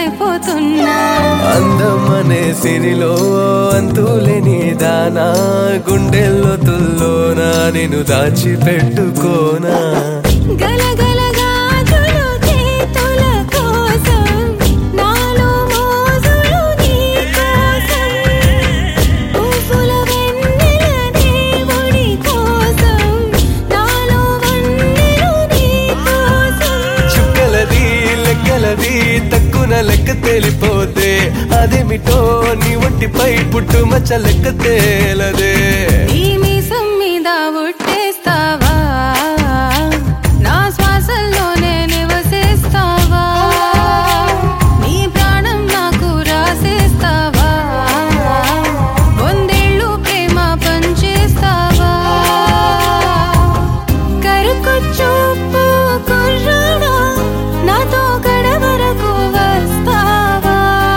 అయిపోతున్నా అందం అనే సిరిలో అంతులేని దానా గుండెల్లో తుల్లోనా నేను దాచిపెట్టుకోనా గలగల గాజులు చేతుల కోసం నాలో మోజులు నీ కోసం పువ్వుల వెన్నెల దేవుడి కోసం నాలో వన్నెలు నీ కోసం చుక్కలది లెక్కలది తక్కున లెక్క తేలిపోతే అదేమిటో నీ ఒంటిపై పుట్టుమచ్చ లెక్క తేలదే నీ మీసం మీద ఒట్టేస్తావా నా శ్వాసల్లోనే నివసిస్తావా నీ ప్రాణం నాకు రాసేస్తావా వందేళ్ళు ప్రేమ పంచేస్తావా కరుకొచ్చూపు కుర్రాడా నాతో గడవరకు వస్తావా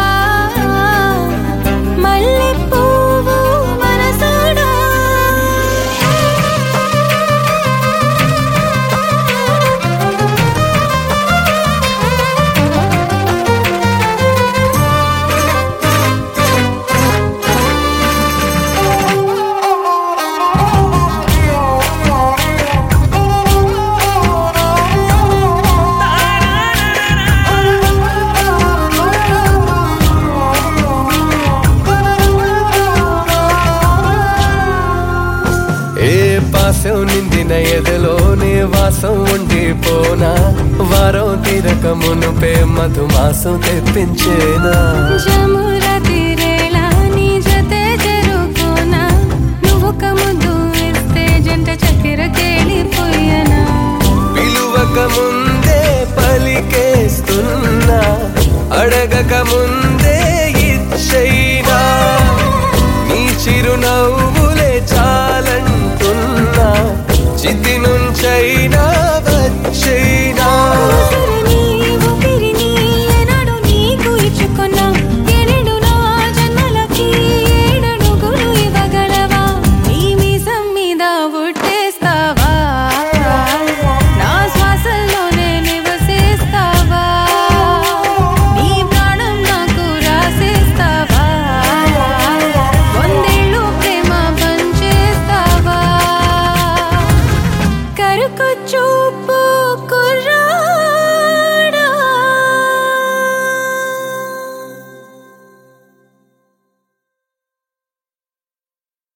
మల్లె పువ్వు మనసాడా ఏ పాసం నిందిన ఎదలోనే వాసం ఉండిపోనా వారం తీరక మునుపే మధుమాసం తెప్పించేనా జముర తీరేలా నీ జతే జరుకోనా నువ్వు ఒక ముద్దు ఇస్తే జంట చక్కెర కేలిపోయనా పిలువక ముందే పలికేస్తున్నా అడగక ముందే ఇచ్చైనా నీ చిరునవ్వులే చాలంటున్నా చితి నుంచైనా